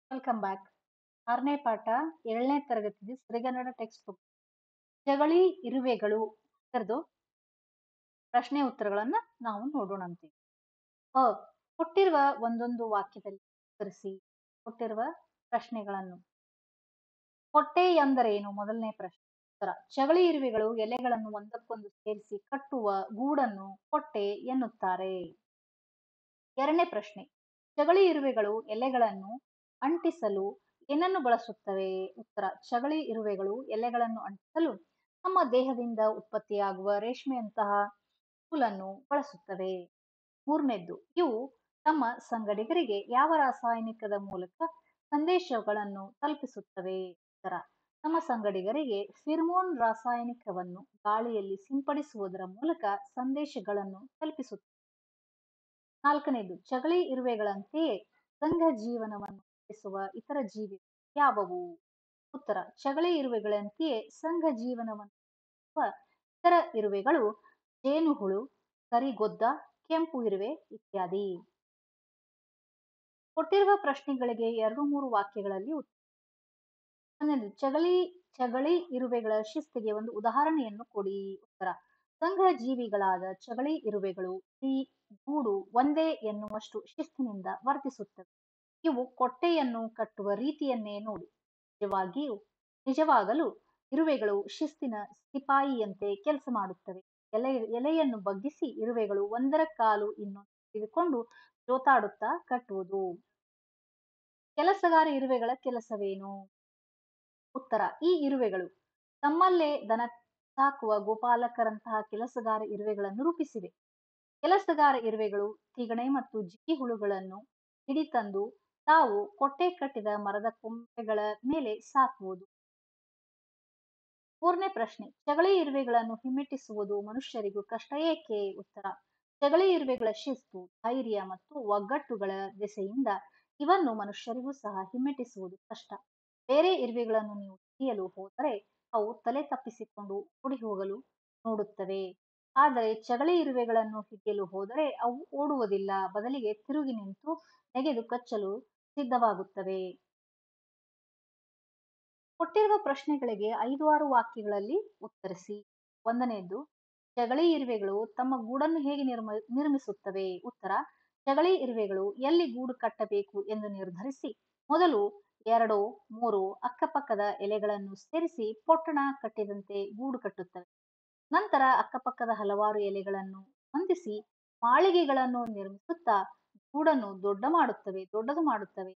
welcome back ಆರನೇ ಪಾಠ ಏಳನೇ ತರಗತಿ ಸಿರಿಗನ್ನಡ ಟೆಕ್ಸ್ಟ್ ಬುಕ್ ಜಗಳಿ ಇರುವೆಗಳು ಇದರದು ಪ್ರಶ್ನೆ ಉತ್ತರಗಳನ್ನ ನಾವು ನೋಡೋಣಂತೆ ಅ ಕೊಟ್ಟಿರುವ ಒಂದೊಂದು ವಾಕ್ಯದಲ್ಲಿ ಉತ್ತರಿಸಿ ಕೊಟ್ಟಿರುವ ಪ್ರಶ್ನೆಗಳನ್ನು ಹೊಟ್ಟೆ ಎಂದರೇನು ಮೊದಲನೇ ಪ್ರಶ್ನೆ ಉತ್ತರ ಚಗಳಿ ಇರುವೆಗಳು ಎಲೆಗಳನ್ನು ಒಂದಕ್ಕೊಂದು ಸೇರಿಸಿ ಕಟ್ಟುವ ಗೂಡನ್ನು ಹೊಟ್ಟೆ ಎನ್ನುತ್ತಾರೆ ಎರಡನೇ ಪ್ರಶ್ನೆ ಚಗಳಿ ಇರುವೆಗಳು ಎಲೆಗಳನ್ನು ಅಂಟಿಸಲು ಏನನ್ನು ಬಳಸುತ್ತವೆ ಉತ್ತರ ಚಗಳಿ ಇರುವೆಗಳು ಎಲೆಗಳನ್ನು ಅಂಟಿಸಲು ನಮ್ಮ ದೇಹದಿಂದ ಉತ್ಪತ್ತಿಯಾಗುವ ರೇಷ್ಮೆಯಂತಹ ನೂಲನ್ನು ಬಳಸುತ್ತವೆ ಮೂರನೇದ್ದು ಇವು ತಮ್ಮ ಸಂಗಡಿಗರಿಗೆ ಯಾವ ರಾಸಾಯನಿಕದ ಮೂಲಕ ಸಂದೇಶಗಳನ್ನು ತಲುಪಿಸುತ್ತವೆ ಉತ್ತರ ನಮ್ಮ ಸಂಗಡಿಗರಿಗೆ ಫಿರ್ಮೋನ್ ರಾಸಾಯನಿಕವನ್ನು ಗಾಳಿಯಲ್ಲಿ ಸಿಂಪಡಿಸುವುದರ ಮೂಲಕ ಸಂದೇಶಗಳನ್ನು ತಲುಪಿಸುತ್ತವೆ ನಾಲ್ಕನೇದು ಚಗಳಿ ಇರುವೆಗಳಂತೆಯೇ ಸಂಘ ಜೀವನವನ್ನು ನಡೆಸುವ ಇತರ ಜೀವಿಗಳು ಯಾವುವು ಉತ್ತರ ಚಗಳಿ ಇರುವೆಗಳಂತೆಯೇ ಸಂಘ ಜೀವನವನ್ನು ನಡೆಸುವ ಇತರ ಇರುವೆಗಳು ಜೇನುಹುಳು ಕರಿಗೊದ್ದ ಕೆಂಪು ಇರುವೆ ಇತ್ಯಾದಿ ಕೊಟ್ಟಿರುವ ಪ್ರಶ್ನೆಗಳಿಗೆ ಎರಡು ಮೂರು ವಾಕ್ಯಗಳಲ್ಲಿ ಒಂದನೇದು ಚಗಳಿ ಚಗಳಿ ಇರುವೆಗಳ ಶಿಸ್ತಿಗೆ ಒಂದು ಉದಾಹರಣೆಯನ್ನು ಕೊಡಿ ಉತ್ತರ ಸಂಘ ಜೀವಿಗಳಾದ ಚಗಳಿ ಇರುವೆಗಳು ಈ ಗೂಡು ಒಂದೇ ಎನ್ನುವಷ್ಟು ಶಿಸ್ತಿನಿಂದ ವರ್ತಿಸುತ್ತವೆ ಇವು ಕೊಟ್ಟೆಯನ್ನು ಕಟ್ಟುವ ರೀತಿಯನ್ನೇ ನೋಡಿ ನಿಜವಾಗಿಯೂ ನಿಜವಾಗಲು ಇರುವೆಗಳು ಶಿಸ್ತಿನ ಸಿಪಾಯಿಯಂತೆ ಕೆಲಸ ಮಾಡುತ್ತವೆ ಎಲೆ ಎಲೆಯನ್ನು ಬಗ್ಗಿಸಿ ಇರುವೆಗಳು ಒಂದರ ಕಾಲು ಇನ್ನೊಂದು ಹಿಡಿದುಕೊಂಡು ಜೋತಾಡುತ್ತಾ ಕಟ್ಟುವುದು ಕೆಲಸಗಾರ ಇರುವೆಗಳ ಕೆಲಸವೇನು ಉತ್ತರ ಈ ಇರುವೆಗಳು ತಮ್ಮಲ್ಲೇ ದನ ಸಾಕುವ ಗೋಪಾಲಕರಂತಹ ಕೆಲಸಗಾರ ಇರುವೆಗಳನ್ನು ರೂಪಿಸಿವೆ ಕೆಲಸಗಾರ ಇರುವೆಗಳು ತಿಗಣೆ ಮತ್ತು ಜಿಗಿ ಹುಳುಗಳನ್ನು ಹಿಡಿತಂದು ತಾವು ಕೊಟ್ಟೆ ಕಟ್ಟಿದ ಮರದ ಕೊಂಬೆಗಳ ಮೇಲೆ ಸಾಕುವುದು ಮೂರನೇ ಪ್ರಶ್ನೆ ಚಗಳಿ ಇರುವೆಗಳನ್ನು ಹಿಮ್ಮೆಟ್ಟಿಸುವುದು ಮನುಷ್ಯರಿಗೂ ಕಷ್ಟ ಏಕೆ ಉತ್ತರ ಚಗಳಿ ಇರುವೆಗಳ ಶಿಸ್ತು ಧೈರ್ಯ ಮತ್ತು ಒಗ್ಗಟ್ಟುಗಳ ದೆಸೆಯಿಂದ ಇವನ್ನು ಮನುಷ್ಯರಿಗೂ ಸಹ ಹಿಮ್ಮೆಟ್ಟಿಸುವುದು ಕಷ್ಟ ಬೇರೆ ಇರುವೆಗಳನ್ನು ನೀವು ಹಿಡಿಯಲು ಹೋದರೆ ಅವು ತಲೆ ತಪ್ಪಿಸಿಕೊಂಡು ಓಡಿ ಹೋಗಲು ನೋಡುತ್ತವೆ ಆದರೆ ಚಗಳಿ ಇರುವೆಗಳನ್ನು ಹಿಡಿಯಲು ಹೋದರೆ ಅವು ಓಡುವುದಿಲ್ಲ ಬದಲಿಗೆ ತಿರುಗಿ ನಿಂತು ನೆಗೆದು ಕಚ್ಚಲು ಸಿದ್ಧವಾಗುತ್ತವೆ ಕೊಟ್ಟಿರುವ ಪ್ರಶ್ನೆಗಳಿಗೆ ಐದು ಆರು ವಾಕ್ಯಗಳಲ್ಲಿ ಉತ್ತರಿಸಿ ಒಂದನೆಯದು ಚಗಳಿ ಇರುವೆಗಳು ತಮ್ಮ ಗೂಡನ್ನು ಹೇಗೆ ನಿರ್ಮ ನಿರ್ಮಿಸುತ್ತವೆ ಉತ್ತರ ಚಗಳಿ ಇರುವೆಗಳು ಎಲ್ಲಿ ಗೂಡು ಕಟ್ಟಬೇಕು ಎಂದು ನಿರ್ಧರಿಸಿ ಮೊದಲು ಎರಡು ಮೂರು ಅಕ್ಕಪಕ್ಕದ ಎಲೆಗಳನ್ನು ಸೇರಿಸಿ ಪೊಟ್ಟಣ ಕಟ್ಟಿದಂತೆ ಗೂಡು ಕಟ್ಟುತ್ತವೆ ನಂತರ ಅಕ್ಕಪಕ್ಕದ ಹಲವಾರು ಎಲೆಗಳನ್ನು ಹೊಂದಿಸಿ ಮಾಳಿಗೆಗಳನ್ನು ನಿರ್ಮಿಸುತ್ತಾ ಗೂಡನ್ನು ದೊಡ್ಡ ಮಾಡುತ್ತವೆ ದೊಡ್ಡದು ಮಾಡುತ್ತವೆ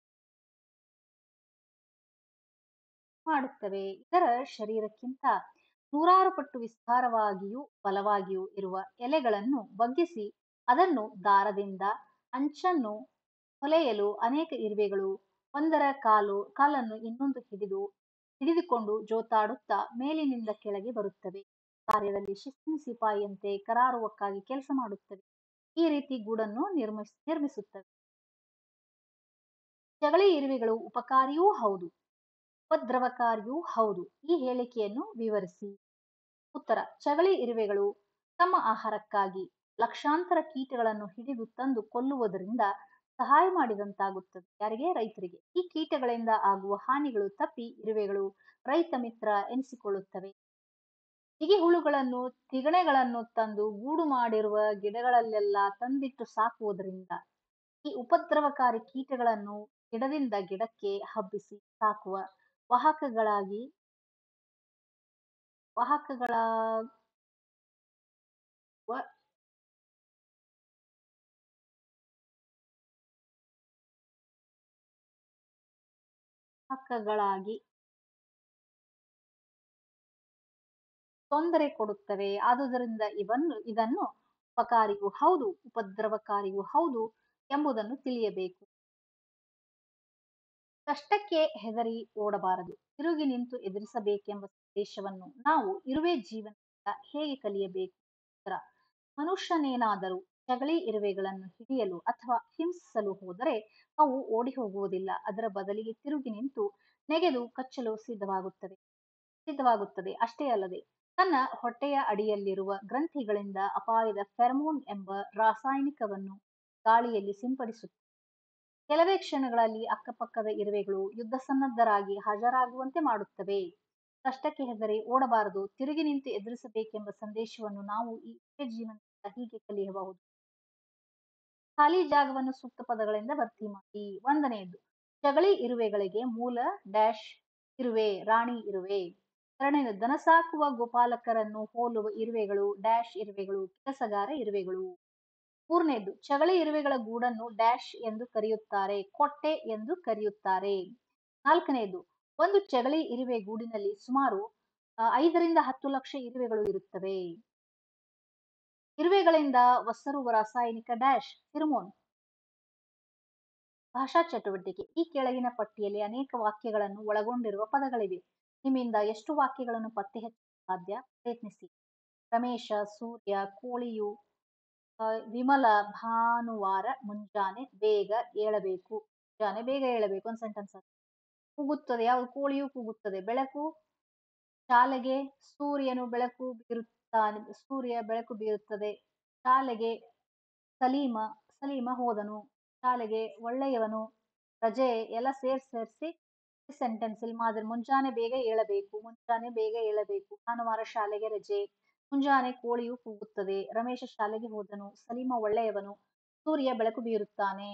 ಮಾಡುತ್ತವೆ ಇದರ ಶರೀರಕ್ಕಿಂತ ನೂರಾರು ಪಟ್ಟು ವಿಸ್ತಾರವಾಗಿಯೂ ಬಲವಾಗಿಯೂ ಇರುವ ಎಲೆಗಳನ್ನು ಬಗ್ಗಿಸಿ ಅದನ್ನು ದಾರದಿಂದ ಅಂಚನ್ನು ಹೊಲೆಯಲು ಅನೇಕ ಇರುವೆಗಳು ಒಂದರ ಕಾಲು ಕಾಲನ್ನು ಇನ್ನೊಂದು ಹಿಡಿದು ಹಿಡಿದುಕೊಂಡು ಜೋತಾಡುತ್ತಾ ಮೇಲಿನಿಂದ ಕೆಳಗೆ ಬರುತ್ತವೆ ಕಾರ್ಯದಲ್ಲಿ ಶಿಸ್ತಿನ ಸಿಪಾಯಿಯಂತೆ ಕರಾರುವಕ್ಕಾಗಿ ಕೆಲಸ ಮಾಡುತ್ತವೆ ಈ ರೀತಿ ಗೂಡನ್ನು ನಿರ್ಮಿಸ್ ನಿರ್ಮಿಸುತ್ತವೆ ಜಗಳಿ ಇರುವೆಗಳು ಉಪಕಾರಿಯೂ ಹೌದು ಉಪದ್ರವಕಾರಿಯೂ ಹೌದು ಈ ಹೇಳಿಕೆಯನ್ನು ವಿವರಿಸಿ ಉತ್ತರ ಚಗಳಿ ಇರುವೆಗಳು ತಮ್ಮ ಆಹಾರಕ್ಕಾಗಿ ಲಕ್ಷಾಂತರ ಕೀಟಗಳನ್ನು ಹಿಡಿದು ತಂದು ಕೊಲ್ಲುವುದರಿಂದ ಸಹಾಯ ಮಾಡಿದಂತಾಗುತ್ತದೆ ಯಾರಿಗೆ ರೈತರಿಗೆ ಈ ಕೀಟಗಳಿಂದ ಆಗುವ ಹಾನಿಗಳು ತಪ್ಪಿ ಇರುವೆಗಳು ರೈತ ಮಿತ್ರ ಎನಿಸಿಕೊಳ್ಳುತ್ತವೆ ಜಿಗಿ ಹುಳುಗಳನ್ನು ತಿಗಣೆಗಳನ್ನು ತಂದು ಗೂಡು ಮಾಡಿರುವ ಗಿಡಗಳಲ್ಲೆಲ್ಲ ತಂದಿಟ್ಟು ಸಾಕುವುದರಿಂದ ಈ ಉಪದ್ರವಕಾರಿ ಕೀಟಗಳನ್ನು ಗಿಡದಿಂದ ಗಿಡಕ್ಕೆ ಹಬ್ಬಿಸಿ ಸಾಕುವ ವಾಹಕಗಳಾಗಿ ವಾಹಕಗಳ ವಾಹಕಗಳಾಗಿ ತೊಂದರೆ ಕೊಡುತ್ತವೆ ಆದುದರಿಂದ ಇವನ್ನು ಇದನ್ನು ಉಪಕಾರಿಯೂ ಹೌದು ಉಪದ್ರವಕಾರಿಯೂ ಹೌದು ಎಂಬುದನ್ನು ತಿಳಿಯಬೇಕು ಕಷ್ಟಕ್ಕೆ ಹೆದರಿ ಓಡಬಾರದು ತಿರುಗಿ ನಿಂತು ಎದುರಿಸಬೇಕೆಂಬ ಸಂದೇಶವನ್ನು ನಾವು ಇರುವೆ ಜೀವನದಿಂದ ಹೇಗೆ ಕಲಿಯಬೇಕು ಉತ್ತರ ಮನುಷ್ಯನೇನಾದರೂ ಚಗಳಿ ಇರುವೆಗಳನ್ನು ಹಿಡಿಯಲು ಅಥವಾ ಹಿಂಸಿಸಲು ಹೋದರೆ ಅವು ಓಡಿ ಹೋಗುವುದಿಲ್ಲ ಅದರ ಬದಲಿಗೆ ತಿರುಗಿ ನಿಂತು ನೆಗೆದು ಕಚ್ಚಲು ಸಿದ್ಧವಾಗುತ್ತವೆ ಸಿದ್ಧವಾಗುತ್ತದೆ ಅಷ್ಟೇ ಅಲ್ಲದೆ ತನ್ನ ಹೊಟ್ಟೆಯ ಅಡಿಯಲ್ಲಿರುವ ಗ್ರಂಥಿಗಳಿಂದ ಅಪಾಯದ ಫೆರಮೋನ್ ಎಂಬ ರಾಸಾಯನಿಕವನ್ನು ಗಾಳಿಯಲ್ಲಿ ಸಿಂಪಡಿಸುತ್ತದೆ ಕೆಲವೇ ಕ್ಷಣಗಳಲ್ಲಿ ಅಕ್ಕಪಕ್ಕದ ಇರುವೆಗಳು ಯುದ್ಧ ಸನ್ನದ್ಧರಾಗಿ ಹಾಜರಾಗುವಂತೆ ಮಾಡುತ್ತವೆ ಕಷ್ಟಕ್ಕೆ ಹೆದರಿ ಓಡಬಾರದು ತಿರುಗಿ ನಿಂತು ಎದುರಿಸಬೇಕೆಂಬ ಸಂದೇಶವನ್ನು ನಾವು ಈ ಇರುವೆ ಜೀವನದಿಂದ ಹೀಗೆ ಕಲಿಯಬಹುದು ಖಾಲಿ ಜಾಗವನ್ನು ಸೂಕ್ತ ಪದಗಳಿಂದ ಭರ್ತಿ ಮಾಡಿ ಒಂದನೆಯದು ಜಗಳಿ ಇರುವೆಗಳಿಗೆ ಮೂಲ ಡ್ಯಾಶ್ ಇರುವೆ ರಾಣಿ ಇರುವೆ ಎರಡನೇದು ದನ ಸಾಕುವ ಗೋಪಾಲಕರನ್ನು ಹೋಲುವ ಇರುವೆಗಳು ಡ್ಯಾಶ್ ಇರುವೆಗಳು ಕೆಲಸಗಾರ ಇರುವೆಗಳು ಮೂರನೇದು ಚಗಳಿ ಇರುವೆಗಳ ಗೂಡನ್ನು ಡ್ಯಾಶ್ ಎಂದು ಕರೆಯುತ್ತಾರೆ ಕೊಟ್ಟೆ ಎಂದು ಕರೆಯುತ್ತಾರೆ ನಾಲ್ಕನೆಯದು ಒಂದು ಚಗಳಿ ಇರುವೆ ಗೂಡಿನಲ್ಲಿ ಸುಮಾರು ಆ, ಐದರಿಂದ ಹತ್ತು ಲಕ್ಷ ಇರುವೆಗಳು ಇರುತ್ತವೆ ಇರುವೆಗಳಿಂದ ಒಸರುವ ರಾಸಾಯನಿಕ ಡ್ಯಾಶ್ ಫಿರ್ಮೋನ್ ಭಾಷಾ ಚಟುವಟಿಕೆ ಈ ಕೆಳಗಿನ ಪಟ್ಟಿಯಲ್ಲಿ ಅನೇಕ ವಾಕ್ಯಗಳನ್ನು ಒಳಗೊಂಡಿರುವ ಪದಗಳಿವೆ ನಿಮ್ಮಿಂದ ಎಷ್ಟು ವಾಕ್ಯಗಳನ್ನು ಪತ್ತೆ ಹಚ್ಚಲು ಸಾಧ್ಯ ಪ್ರಯತ್ನಿಸಿ ರಮೇಶ ಸೂರ್ಯ ಕೋಳಿಯು ಆ, ವಿಮಲ ಭಾನುವಾರ ಮುಂಜಾನೆ ಬೇಗ ಏಳಬೇಕು ಮುಂಜಾನೆ ಬೇಗ ಏಳಬೇಕು ಒಂದು ಸೆಂಟೆನ್ಸ್ ಕೂಗುತ್ತದೆ ಯಾವುದು ಕೋಳಿಯು ಕೂಗುತ್ತದೆ ಬೆಳಕು ಶಾಲೆಗೆ ಸೂರ್ಯನು ಬೆಳಕು ಬೀರುತ್ತಾನೆ ಸೂರ್ಯ ಬೆಳಕು ಬೀರುತ್ತದೆ ಶಾಲೆಗೆ ಸಲೀಮ ಸಲೀಮ ಹೋದನು ಶಾಲೆಗೆ ಒಳ್ಳೆಯವನು ರಜೆ ಎಲ್ಲ ಸೇರ್ಸಿ ಸೇರಿಸಿ ಸೆಂಟೆನ್ಸ್ ಇಲ್ಲಿ ಮಾದರಿ ಮುಂಜಾನೆ ಬೇಗ ಏಳಬೇಕು ಮುಂಜಾನೆ ಬೇಗ ಏಳಬೇಕು ಭಾನುವಾರ ಶಾಲೆಗೆ ರಜೆ ಮುಂಜಾನೆ ಕೋಳಿಯು ಕೂಗುತ್ತದೆ ರಮೇಶ ಶಾಲೆಗೆ ಹೋದನು ಸಲೀಮ ಒಳ್ಳೆಯವನು ಸೂರ್ಯ ಬೆಳಕು ಬೀರುತ್ತಾನೆ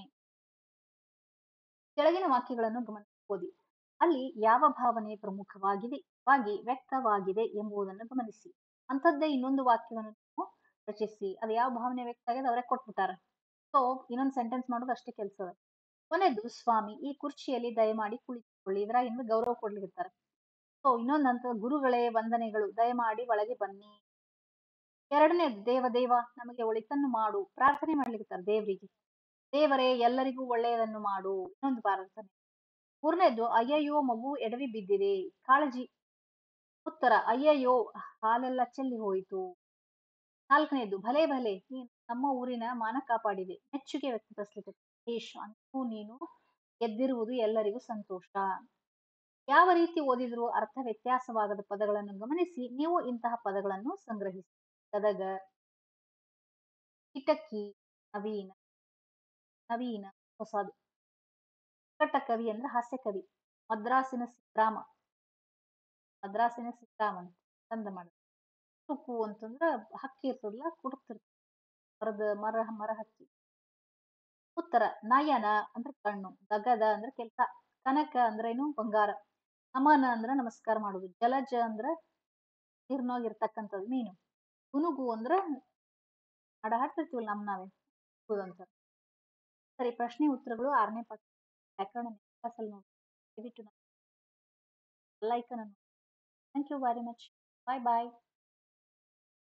ಕೆಳಗಿನ ವಾಕ್ಯಗಳನ್ನು ಗಮನಿಸಿ ಓದಿ ಅಲ್ಲಿ ಯಾವ ಭಾವನೆ ಪ್ರಮುಖವಾಗಿದೆ ವಾಗಿ ವ್ಯಕ್ತವಾಗಿದೆ ಎಂಬುದನ್ನು ಗಮನಿಸಿ ಅಂಥದ್ದೇ ಇನ್ನೊಂದು ವಾಕ್ಯವನ್ನು ನೀವು ರಚಿಸಿ ಅದು ಯಾವ ಭಾವನೆ ವ್ಯಕ್ತ ಆಗಿದೆ ಅವರೇ ಕೊಟ್ಬಿಟ್ಟಾರ ಸೊ ಇನ್ನೊಂದು ಸೆಂಟೆನ್ಸ್ ಮಾಡೋದು ಅಷ್ಟೇ ಕೆಲಸ ಕೊನೆದು ಸ್ವಾಮಿ ಈ ಕುರ್ಚಿಯಲ್ಲಿ ದಯಮಾಡಿ ಕುಳಿತುಕೊಳ್ಳಿ ಇದ್ರಾಗ ಇನ್ನು ಗೌರವ ಕೊಡ್ಲಿರ್ತಾರೆ ಸೊ ಇನ್ನೊಂದು ಹಂತ ಗುರುಗಳೇ ವಂದನೆಗಳು ದಯಮಾಡಿ ಒಳಗೆ ಬನ್ನಿ ಎರಡನೇ ದೇವ ದೇವ ನಮಗೆ ಒಳಿತನ್ನು ಮಾಡು ಪ್ರಾರ್ಥನೆ ಮಾಡ್ಲಿಕ್ಕಿರ್ತಾರೆ ದೇವರಿಗೆ ದೇವರೇ ಎಲ್ಲರಿಗೂ ಒಳ್ಳೆಯದನ್ನು ಮಾಡು ಇನ್ನೊಂದು ಪ್ರಾರ್ಥನೆ ಮೂರನೇದು ಅಯ್ಯಯ್ಯೋ ಮಗು ಎಡವಿ ಬಿದ್ದಿದೆ ಕಾಳಜಿ ಉತ್ತರ ಅಯ್ಯಯ್ಯೋ ಹಾಲೆಲ್ಲ ಚೆಲ್ಲಿ ಹೋಯಿತು ನಾಲ್ಕನೇದು ಭಲೆ ಭಲೆ ನೀನು ನಮ್ಮ ಊರಿನ ಮಾನ ಕಾಪಾಡಿದೆ ಮೆಚ್ಚುಗೆ ವ್ಯಕ್ತಪಡಿಸಲಿಕ್ಕೆ ಯೇಶ್ ಅಂತೂ ನೀನು ಗೆದ್ದಿರುವುದು ಎಲ್ಲರಿಗೂ ಸಂತೋಷ ಯಾವ ರೀತಿ ಓದಿದರೂ ಅರ್ಥ ವ್ಯತ್ಯಾಸವಾಗದ ಪದಗಳನ್ನು ಗಮನಿಸಿ ನೀವು ಇಂತಹ ಪದಗಳನ್ನು ಸಂಗ್ರಹಿಸಿ ಗದಗ ಕಿಟಕಿ ನವೀನ ನವೀನ ಹೊಸದು ಕಟ್ಟ ಕವಿ ಅಂದ್ರೆ ಹಾಸ್ಯ ಕವಿ ಮದ್ರಾಸಿನ ಸಿದ್ದರಾಮ ಮದ್ರಾಸಿನ ಸಿದ್ದರಾಮ ಅಂತ ಚಂದ ಮಾಡ ತುಕ್ಕು ಅಂತಂದ್ರ ಹಕ್ಕಿ ಇರ್ತದಲ್ಲ ಕುಡುಕ್ತಿರ್ತದ ಮರದ ಮರ ಮರ ಹಕ್ಕಿ ಉತ್ತರ ನಯನ ಅಂದ್ರೆ ಕಣ್ಣು ದಗದ ಅಂದ್ರೆ ಕೆಲಸ ಕನಕ ಅಂದ್ರೇನು ಬಂಗಾರ ನಮನ ಅಂದ್ರ ನಮಸ್ಕಾರ ಮಾಡುದು ಜಲಜ ಅಂದ್ರ ನೀರ್ನಾಗಿರ್ತಕ್ಕಂಥದ್ದು ಮೀನು ಗುನುಗು ಅಂದ್ರ ಹಾಡ ಹಾಡ್ತಿರ್ತೀವಲ್ಲ ನಮ್ ನಾವೇ ಅಂತ ಸರಿ ಪ್ರಶ್ನೆ ಉತ್ತರಗಳು ಆರನೇ ಪಾಠ ವ್ಯಾಕರಣ ಕ್ಲಾಸಲ್ಲಿ ನೋಡಿ ದಯವಿಟ್ಟು ಲೈಕ್ ಅನ್ನು thank you very much bye bye